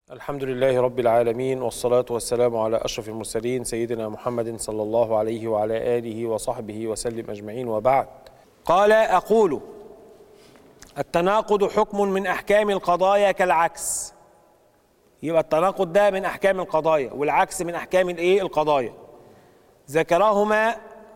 الحمد لله رب العالمين والصلاة والسلام على أشرف المرسلين سيدنا محمد صلى الله عليه وعلى آله وصحبه وسلم أجمعين وبعد قال أقول التناقض حكم من أحكام القضايا كالعكس يبقى التناقض ده من أحكام القضايا والعكس من أحكام الإيه القضايا ذكرهما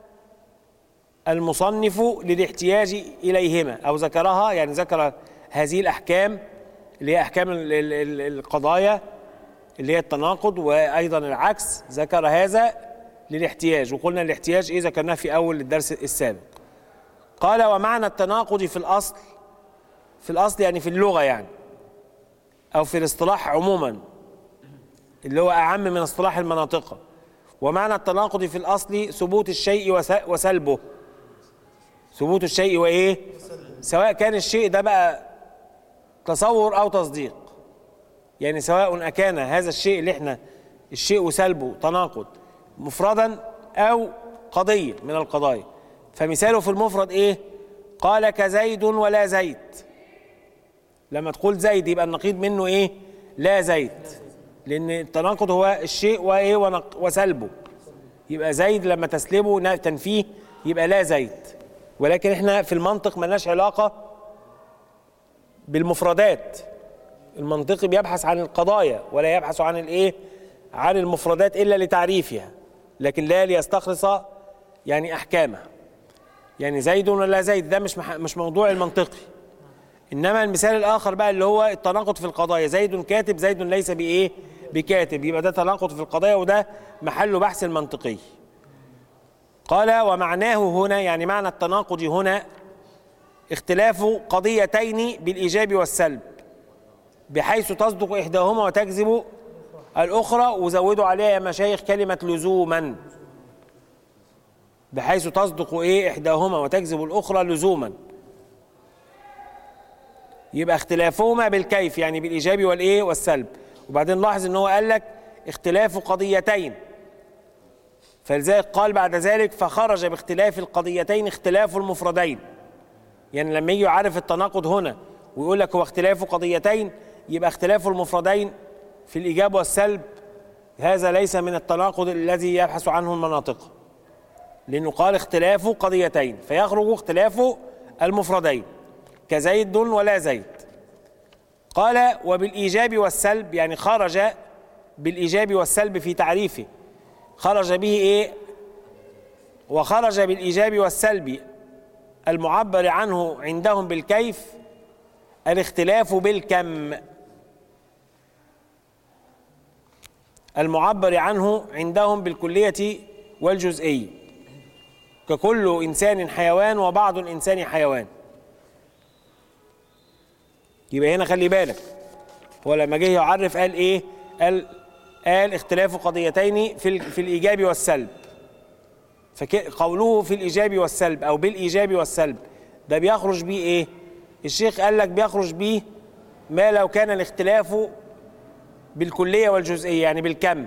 المصنف للاحتياج إليهما أو ذكرها يعني ذكر هذه الأحكام اللي هي أحكام ال- ال- ال- القضايا اللي هي التناقض وأيضا العكس ذكر هذا للاحتياج وقلنا الاحتياج إيه ذكرناه في أول الدرس السابق قال ومعنى التناقض في الأصل في الأصل يعني في اللغة يعني أو في الاصطلاح عموما اللي هو أعم من اصطلاح المناطق ومعنى التناقض في الأصل ثبوت الشيء وس- وسلبه ثبوت الشيء وإيه سواء كان الشيء ده بقى تصور أو تصديق يعني سواء أكان هذا الشيء اللي احنا الشيء وسلبه تناقض مفردا أو قضية من القضايا فمثاله في المفرد إيه قال كزيد ولا زيد لما تقول زيد يبقى النقيض منه إيه لا زيد لأن التناقض هو الشيء وإيه ونق- وسلبه يبقى زيد لما تسلبه نا- تنفيه يبقى لا زيد ولكن احنا في المنطق ملناش علاقة بالمفردات المنطقي بيبحث عن القضايا ولا يبحث عن الايه عن المفردات الا لتعريفها لكن لا ليستخلص يعني احكامها يعني زيد ولا زيد ده مش مح... مش موضوع المنطقي انما المثال الاخر بقى اللي هو التناقض في القضايا زيد كاتب زيد ليس بايه بكاتب يبقى ده تناقض في القضايا وده محل بحث المنطقي قال ومعناه هنا يعني معنى التناقض هنا اختلاف قضيتين بالإيجاب والسلب بحيث تصدق إحداهما وتكذب الأخرى وزودوا عليها يا مشايخ كلمة لزوما بحيث تصدق إيه إحداهما وتكذب الأخرى لزوما يبقى اختلافهما بالكيف يعني بالإيجاب والإيه والسلب وبعدين لاحظ إن هو قال لك اختلاف قضيتين فلذلك قال بعد ذلك فخرج باختلاف القضيتين اختلاف المفردين يعني لما يجي يعرف التناقض هنا ويقول لك هو اختلاف قضيتين يبقى اختلاف المفردين في الإيجاب والسلب هذا ليس من التناقض الذي يبحث عنه المناطق لأنه قال اختلاف قضيتين فيخرج اختلاف المفردين كزيد ولا زيد قال وبالإيجاب والسلب يعني خرج بالإيجاب والسلب في تعريفه خرج به إيه وخرج بالإيجاب والسلب المعبر عنه عندهم بالكيف الاختلاف بالكم المعبر عنه عندهم بالكلية والجزئية ككل إنسان حيوان وبعض الإنسان حيوان يبقى هنا خلي بالك هو لما جه يعرف قال إيه قال قال اختلاف قضيتين في, ال- في الإيجاب والسلب فقوله في الإيجاب والسلب أو بالإيجاب والسلب ده بيخرج بيه إيه؟ الشيخ قال لك بيخرج بيه ما لو كان الاختلاف بالكلية والجزئية يعني بالكم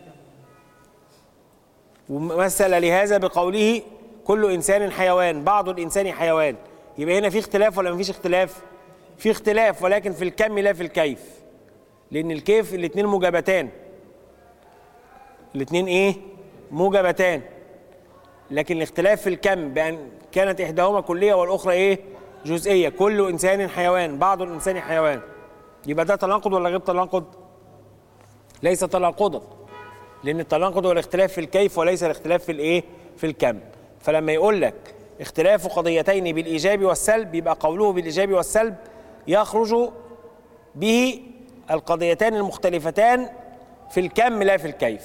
ومثل لهذا بقوله كل إنسان حيوان بعض الإنسان حيوان يبقى هنا في اختلاف ولا مفيش اختلاف؟ في اختلاف ولكن في الكم لا في الكيف لأن الكيف الاتنين موجبتان الاتنين إيه؟ موجبتان لكن الاختلاف في الكم بأن كانت إحداهما كلية والأخرى إيه؟ جزئية كل إنسان حيوان بعض الإنسان حيوان يبقى ده تناقض ولا غير تناقض؟ ليس تناقضا لأن التناقض هو الاختلاف في الكيف وليس الاختلاف في الإيه؟ في الكم فلما يقول لك اختلاف قضيتين بالإيجاب والسلب يبقى قوله بالإيجاب والسلب يخرج به القضيتان المختلفتان في الكم لا في الكيف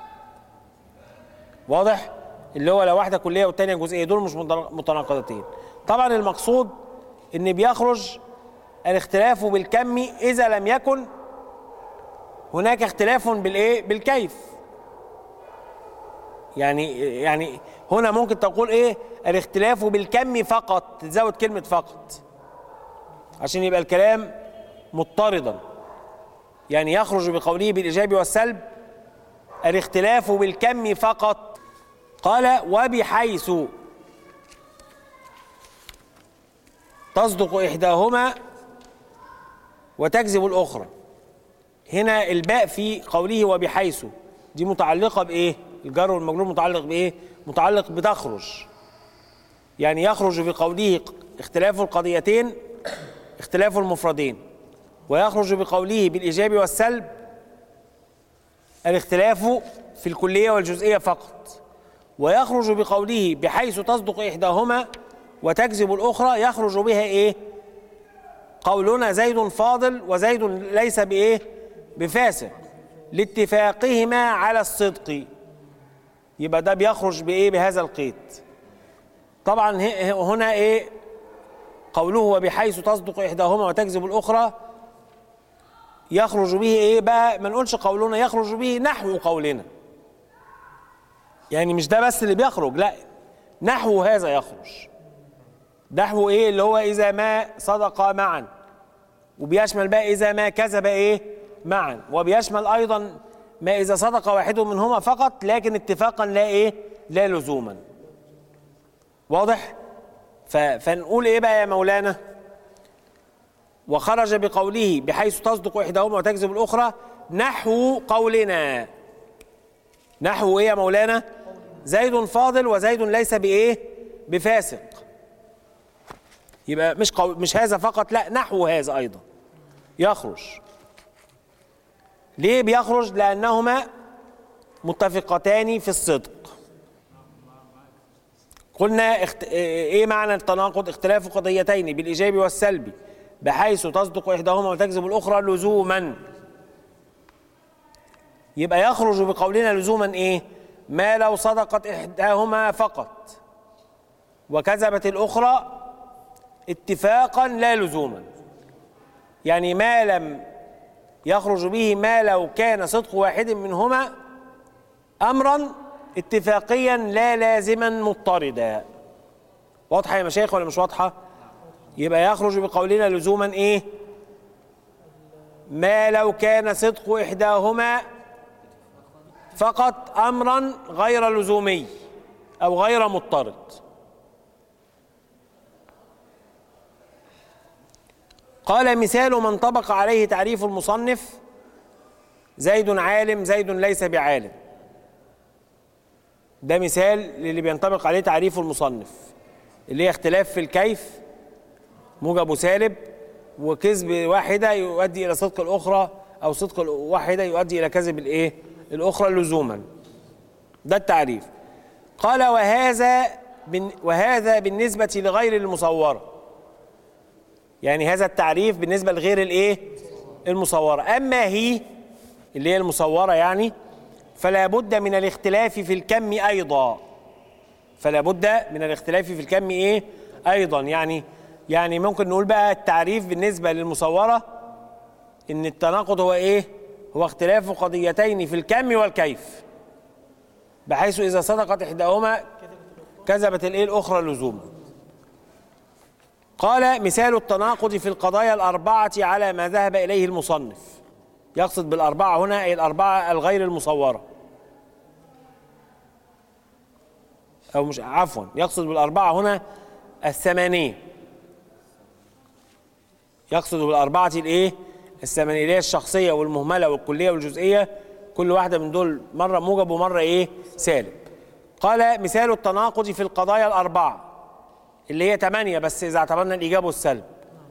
واضح اللي هو لو واحده كليه والتانيه جزئيه دول مش متنا- متناقضتين طبعا المقصود ان بيخرج الاختلاف بالكم اذا لم يكن هناك اختلاف بالايه بالكيف يعني يعني هنا ممكن تقول ايه الاختلاف بالكم فقط تزود كلمه فقط عشان يبقى الكلام مضطردا يعني يخرج بقوله بالايجاب والسلب الاختلاف بالكم فقط قال وبحيث تصدق إحداهما وتكذب الأخرى هنا الباء في قوله وبحيث دي متعلقة بإيه؟ الجر والمجرور متعلق بإيه؟ متعلق بتخرج يعني يخرج في قوله اختلاف القضيتين اختلاف المفردين ويخرج بقوله بالإيجاب والسلب الاختلاف في الكلية والجزئية فقط ويخرج بقوله بحيث تصدق إحداهما وتكذب الأخرى يخرج بها إيه قولنا زيد فاضل وزيد ليس بإيه بفاسق لاتفاقهما على الصدق يبقى ده بيخرج بإيه بهذا القيد طبعا هنا إيه قوله وبحيث تصدق إحداهما وتكذب الأخرى يخرج به إيه بقى ما نقولش قولنا يخرج به نحو قولنا يعني مش ده بس اللي بيخرج لا نحو هذا يخرج نحو ايه اللي هو اذا ما صدقا معا وبيشمل بقى اذا ما كذب ايه معا وبيشمل ايضا ما اذا صدق واحد منهما فقط لكن اتفاقا لا ايه لا لزوما واضح فنقول ايه بقى يا مولانا وخرج بقوله بحيث تصدق احداهما وتكذب الاخرى نحو قولنا نحو ايه يا مولانا زيد فاضل وزيد ليس بايه بفاسق يبقى مش قو... مش هذا فقط لا نحو هذا ايضا يخرج ليه بيخرج لانهما متفقتان في الصدق قلنا اخت... ايه معنى التناقض اختلاف قضيتين بالايجاب والسلب بحيث تصدق احداهما وتكذب الاخرى لزوما يبقى يخرج بقولنا لزوما ايه ما لو صدقت احداهما فقط وكذبت الاخرى اتفاقا لا لزوما يعني ما لم يخرج به ما لو كان صدق واحد منهما امرا اتفاقيا لا لازما مضطردا واضحه يا مشايخ ولا مش واضحه يبقى يخرج بقولنا لزوما ايه ما لو كان صدق احداهما فقط امرا غير لزومي او غير مضطرد قال مثال من طبق عليه تعريف المصنف زيد عالم زيد ليس بعالم ده مثال للي بينطبق عليه تعريف المصنف اللي هي اختلاف في الكيف موجب وسالب وكذب واحدة يؤدي إلى صدق الأخرى أو صدق واحدة يؤدي إلى كذب الإيه؟ الأخرى لزوما ده التعريف قال وهذا وهذا بالنسبة لغير المصورة يعني هذا التعريف بالنسبة لغير الإيه؟ المصورة أما هي اللي هي المصورة يعني فلا بد من الاختلاف في الكم أيضا فلا بد من الاختلاف في الكم إيه؟ أيضا يعني يعني ممكن نقول بقى التعريف بالنسبة للمصورة إن التناقض هو إيه؟ هو اختلاف قضيتين في الكم والكيف بحيث إذا صدقت إحداهما كذبت الإيه الأخرى لزوما قال مثال التناقض في القضايا الأربعة على ما ذهب إليه المصنف يقصد بالأربعة هنا أي الأربعة الغير المصورة أو مش عفوا يقصد بالأربعة هنا الثمانية يقصد بالأربعة الإيه؟ الثمانية اللي هي الشخصية والمهملة والكلية والجزئية كل واحدة من دول مرة موجب ومرة إيه؟ سالب قال مثال التناقض في القضايا الأربعة اللي هي ثمانية بس إذا اعتبرنا الإيجاب والسلب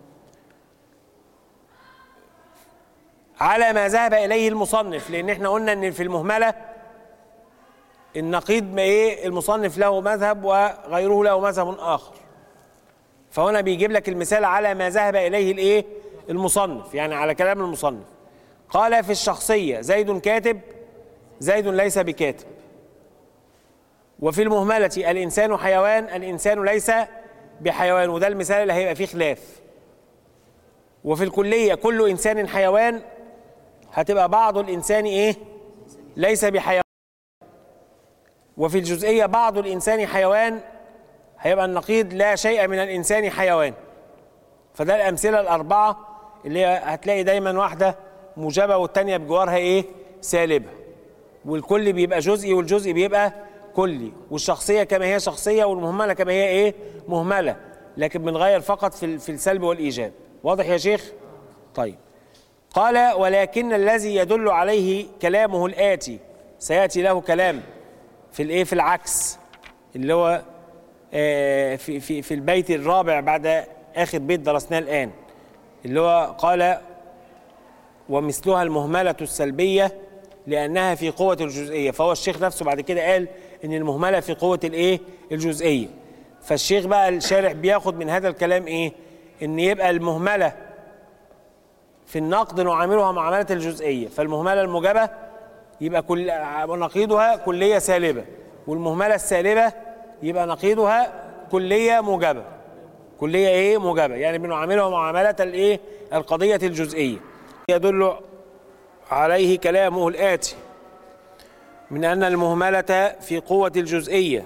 على ما ذهب إليه المصنف لأن احنا قلنا إن في المهملة النقيض ما إيه المصنف له مذهب وغيره له مذهب آخر فهنا بيجيب لك المثال على ما ذهب إليه الإيه المصنف يعني على كلام المصنف قال في الشخصية زيد كاتب زيد ليس بكاتب وفي المهملة الإنسان حيوان الإنسان ليس بحيوان وده المثال اللي هيبقى فيه خلاف وفي الكلية كل إنسان حيوان هتبقى بعض الإنسان إيه ليس بحيوان وفي الجزئية بعض الإنسان حيوان هيبقى النقيض لا شيء من الإنسان حيوان فده الأمثلة الأربعة اللي هتلاقي دايما واحدة موجبة والتانية بجوارها إيه سالبة والكل بيبقى جزئي والجزء بيبقى كلي والشخصية كما هي شخصية والمهملة كما هي إيه مهملة لكن بنغير فقط في في السلب والإيجاب واضح يا شيخ طيب قال ولكن الذي يدل عليه كلامه الآتي سيأتي له كلام في الايه في العكس اللي هو آه، في في في البيت الرابع بعد آخر بيت درسناه الآن اللي هو قال ومثلها المهملة السلبية لأنها في قوة الجزئية فهو الشيخ نفسه بعد كده قال إن المهملة في قوة الإيه الجزئية فالشيخ بقى الشارح بياخد من هذا الكلام إيه إن يبقى المهملة في النقد نعاملها معاملة الجزئية فالمهملة الموجبة يبقى كل نقيضها كلية سالبة والمهملة السالبة يبقى نقيضها كلية موجبة كلية ايه موجبة يعني بنعاملها معاملة الايه القضية الجزئية يدل عليه كلامه الآتي من أن المهملة في قوة الجزئية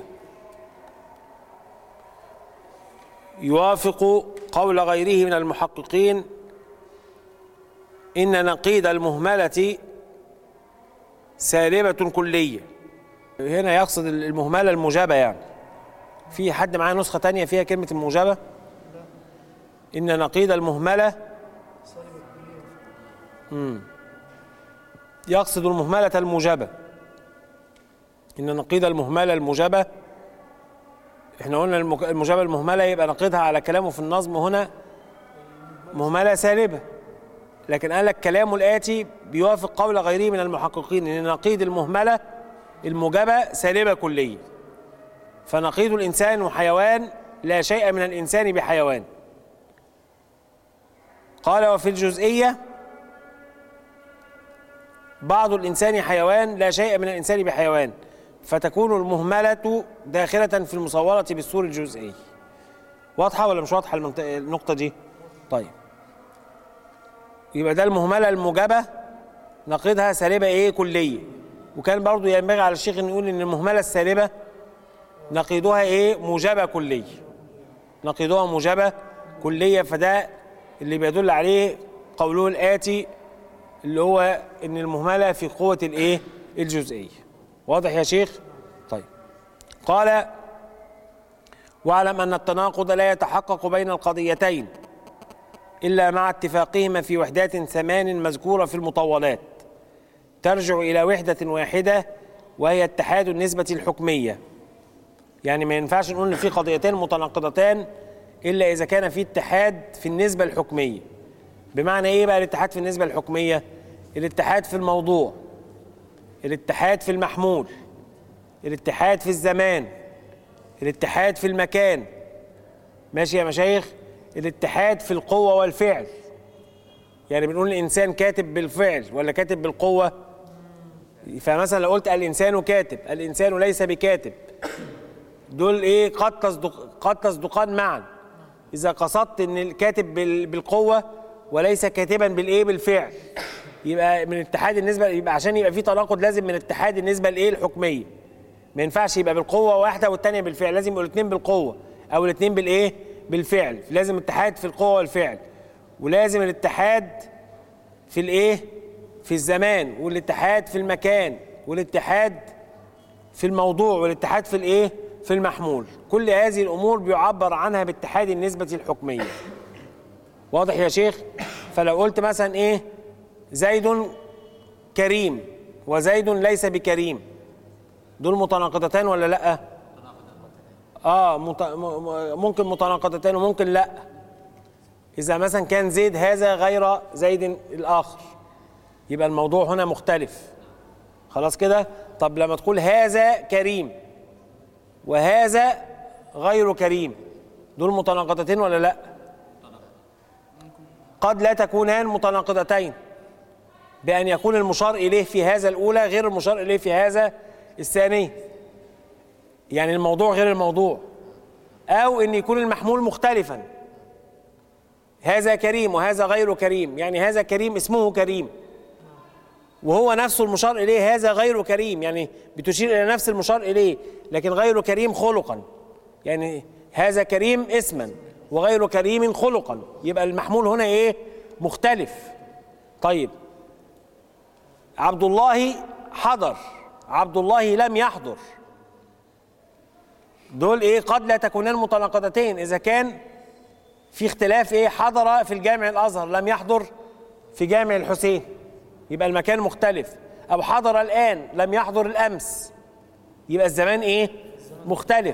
يوافق قول غيره من المحققين إن نقيض المهملة سالبة كلية هنا يقصد المهملة الموجبة يعني في حد معاه نسخة تانية فيها كلمة الموجبة إن نقيض المهملة مم. يقصد المهملة الموجبة إن نقيض المهملة الموجبة احنا قلنا المك- الموجبة المهملة يبقى نقيضها على كلامه في النظم هنا مهملة سالبة لكن قال لك كلامه الآتي بيوافق قول غيره من المحققين إن نقيض المهملة الموجبة سالبة كلية فنقيض الإنسان وحيوان لا شيء من الإنسان بحيوان قال وفي الجزئية بعض الإنسان حيوان لا شيء من الإنسان بحيوان فتكون المهملة داخلة في المصورة بالسور الجزئي واضحة ولا مش واضحة المنط- النقطة دي طيب يبقى ده المهملة الموجبة نقيضها سالبة ايه كلية وكان برضو ينبغي على الشيخ ان يقول ان المهملة السالبة نقيضها ايه موجبة كلية نقيضها موجبة كلية فده اللي بيدل عليه قوله الآتي اللي هو ان المهملة في قوة الايه الجزئية واضح يا شيخ طيب قال واعلم ان التناقض لا يتحقق بين القضيتين إلا مع اتفاقهما في وحدات ثمان مذكورة في المطولات ترجع إلى وحدة واحدة وهي اتحاد النسبة الحكمية يعني ما ينفعش نقول إن في قضيتين متناقضتان إلا إذا كان في اتحاد في النسبة الحكمية بمعنى إيه بقى الاتحاد في النسبة الحكمية؟ الاتحاد في الموضوع الاتحاد في المحمول الاتحاد في الزمان الاتحاد في المكان ماشي يا مشايخ الاتحاد في القوة والفعل يعني بنقول الإنسان كاتب بالفعل ولا كاتب بالقوة فمثلا لو قلت الإنسان كاتب الإنسان ليس بكاتب دول إيه قد تصدق قد تصدقان معا إذا قصدت إن الكاتب بال- بالقوة وليس كاتبا بالإيه بالفعل يبقى من اتحاد النسبة يبقى عشان يبقى في تناقض لازم من اتحاد النسبة الإيه الحكمية ما ينفعش يبقى بالقوة واحدة والتانية بالفعل لازم يبقوا الاثنين بالقوة أو الاثنين بالإيه بالفعل لازم اتحاد في القوة والفعل ولازم الاتحاد في الإيه في الزمان والاتحاد في المكان والاتحاد في الموضوع والاتحاد في الإيه في المحمول كل هذه الأمور بيعبر عنها باتحاد النسبة الحكمية واضح يا شيخ فلو قلت مثلا إيه زيد كريم وزيد ليس بكريم دول متناقضتان ولا لا اه مت... م- م- ممكن متناقضتان وممكن لا اذا مثلا كان زيد هذا غير زيد الاخر يبقى الموضوع هنا مختلف خلاص كده طب لما تقول هذا كريم وهذا غير كريم دول متناقضتين ولا لا قد لا تكونان متناقضتين بأن يكون المشار إليه في هذا الأولى غير المشار إليه في هذا الثاني يعني الموضوع غير الموضوع أو أن يكون المحمول مختلفا هذا كريم وهذا غير كريم يعني هذا كريم اسمه كريم وهو نفسه المشار إليه هذا غير كريم يعني بتشير إلى نفس المشار إليه لكن غير كريم خلقا يعني هذا كريم اسما وغير كريم خلقا يبقى المحمول هنا إيه مختلف طيب عبد الله حضر عبد الله لم يحضر دول ايه قد لا تكونان متناقضتين اذا كان في اختلاف ايه حضر في الجامع الازهر لم يحضر في جامع الحسين يبقى المكان مختلف او حضر الان لم يحضر الامس يبقى الزمان ايه مختلف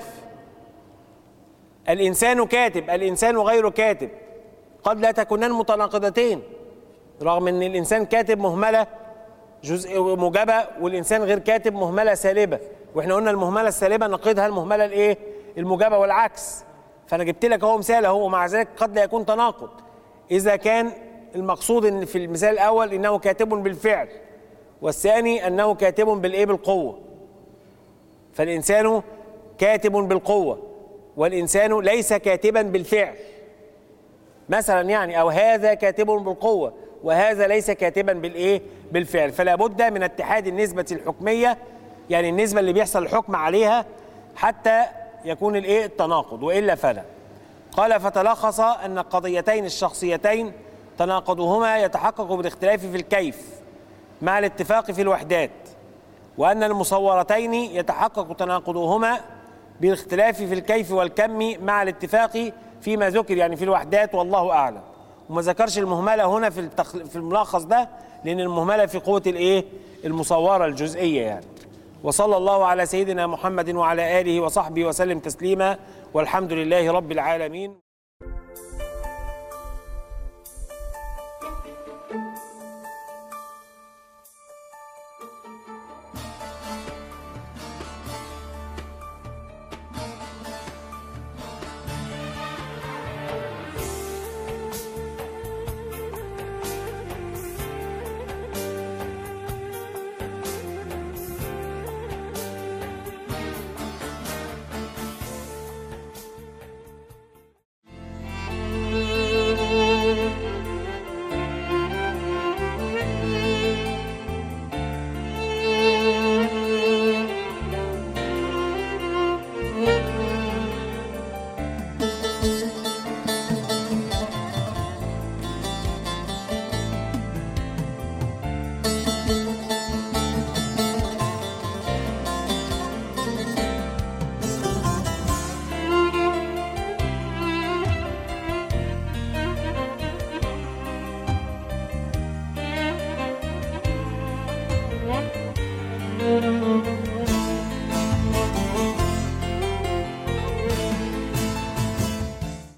الانسان كاتب الانسان غير كاتب قد لا تكونان متناقضتين رغم ان الانسان كاتب مهمله جزء موجبه والانسان غير كاتب مهمله سالبه واحنا قلنا المهمله السالبه نقيضها المهمله الايه الموجبه والعكس فانا جبت لك اهو مثال اهو ومع ذلك قد لا يكون تناقض اذا كان المقصود ان في المثال الاول انه كاتب بالفعل والثاني انه كاتب بالايه بالقوه فالانسان كاتب بالقوه والانسان ليس كاتبا بالفعل مثلا يعني او هذا كاتب بالقوه وهذا ليس كاتبا بالايه بالفعل فلا بد من اتحاد النسبه الحكميه يعني النسبه اللي بيحصل الحكم عليها حتى يكون الايه التناقض والا فلا قال فتلخص ان القضيتين الشخصيتين تناقضهما يتحقق بالاختلاف في الكيف مع الاتفاق في الوحدات وان المصورتين يتحقق تناقضهما بالاختلاف في الكيف والكم مع الاتفاق فيما ذكر يعني في الوحدات والله اعلم وما ذكرش المهمله هنا في التخ... في الملخص ده لان المهمله في قوه الايه المصوره الجزئيه يعني وصلى الله على سيدنا محمد وعلى اله وصحبه وسلم تسليما والحمد لله رب العالمين